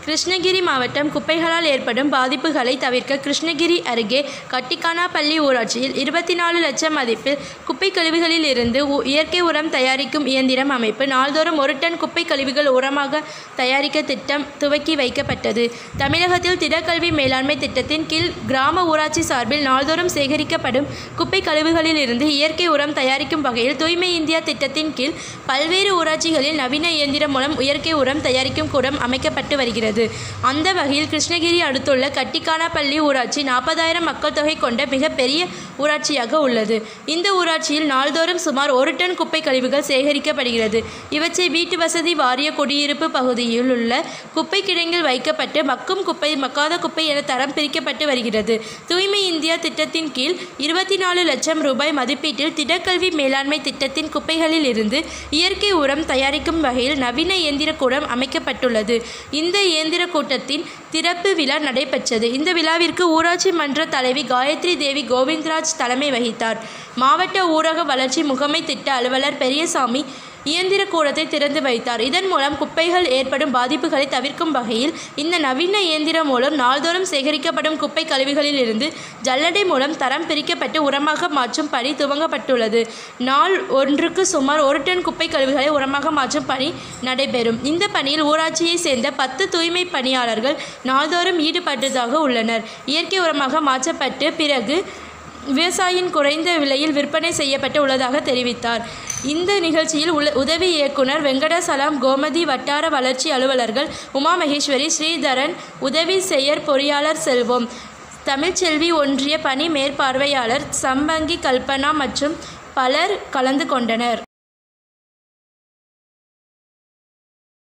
கிருஷ்ணகிரி மாவட்டம் குப்பைகளால் ஏற்படும் பாதிப்புகளை தவிர்க்க கிருஷ்ணகிரி அருகே கட்டிக்கானாப்பள்ளி ஊராட்சியில் இருபத்தி நாலு லட்சம் மதிப்பில் குப்பை கழிவுகளில் இருந்து உ- இயற்கை உரம் தயாரிக்கும் இயந்திரம் அமைப்பு நாள்தோறும் ஒரு டன் குப்பை கழிவுகள் உரமாக தயாரிக்க திட்டம் துவக்கி வைக்கப்பட்டது தமிழகத்தில் திடக்கல்வி மேலாண்மை திட்டத்தின் கீழ் கிராம ஊராட்சி சார்பில் நாள்தோறும் சேகரிக்கப்படும் குப்பை கழிவுகளில் இருந்து இயற்கை உரம் தயாரிக்கும் வகையில் தூய்மை இந்தியா திட்டத்தின் கீழ் பல்வேறு ஊராட்சிகளில் நவீன இயந்திரம் மூலம் இயற்கை உரம் தயாரிக்கும் கூடம் அமைக்கப்பட்டு வருகிறது அந்த வகையில் கிருஷ்ணகிரி அடுத்துள்ள கட்டிக்கானாப்பள்ளி ஊராட்சி நாற்பதாயிரம் மக்கள் தொகை கொண்ட மிகப்பெரிய ஊராட்சியாக உள்ளது இந்த ஊராட்சியில் நாள்தோறும் சுமார் ஒரு டன் குப்பை கழிவுகள் சேகரிக்கப்படுகிறது இவற்றை வீட்டு வசதி வாரிய குடியிருப்பு பகுதியில் உள்ள குப்பை கிடங்கில் வைக்கப்பட்டு மக்கும் குப்பை மக்காத குப்பை என தரம் பிரிக்கப்பட்டு வருகிறது தூய்மை இந்தியா திட்டத்தின் கீழ் இருபத்தி நாலு லட்சம் ரூபாய் மதிப்பீட்டில் திடக்கல்வி மேலாண்மை திட்டத்தின் குப்பைகளில் இருந்து இயற்கை உரம் தயாரிக்கும் வகையில் நவீன இயந்திர கூடம் அமைக்கப்பட்டுள்ளது இந்த இயந்திர கூட்டத்தின் திறப்பு விழா நடைபெற்றது இந்த விழாவிற்கு ஊராட்சி மன்ற தலைவி காயத்ரி தேவி கோவிந்தராஜ் தலைமை வகித்தார் மாவட்ட ஊரக வளர்ச்சி முகமை திட்ட அலுவலர் பெரியசாமி இயந்திர கூடத்தை திறந்து வைத்தார் இதன் மூலம் குப்பைகள் ஏற்படும் பாதிப்புகளை தவிர்க்கும் வகையில் இந்த நவீன இயந்திரம் மூலம் நாள்தோறும் சேகரிக்கப்படும் குப்பை கழிவுகளில் இருந்து ஜல்லடை மூலம் தரம் பிரிக்கப்பட்டு உரமாக மாற்றும் பணி துவங்கப்பட்டுள்ளது நாள் ஒன்றுக்கு சுமார் ஒரு டன் குப்பை கழிவுகளை உரமாக மாற்றும் பணி நடைபெறும் இந்த பணியில் ஊராட்சியை சேர்ந்த பத்து தூய்மை பணியாளர்கள் நாள்தோறும் ஈடுபட்டதாக உள்ளனர் இயற்கை உரமாக மாற்றப்பட்டு பிறகு விவசாயியின் குறைந்த விலையில் விற்பனை செய்யப்பட்டு உள்ளதாக தெரிவித்தார் இந்த நிகழ்ச்சியில் உல உதவி இயக்குனர் வெங்கடசலாம் கோமதி வட்டார வளர்ச்சி அலுவலர்கள் உமா மகேஸ்வரி ஸ்ரீதரன் உதவி செயற் பொறியாளர் செல்வம் தமிழ்ச்செல்வி ஒன்றிய பணி மேற்பார்வையாளர் சம்பங்கி கல்பனா மற்றும் பலர் கலந்து கொண்டனர்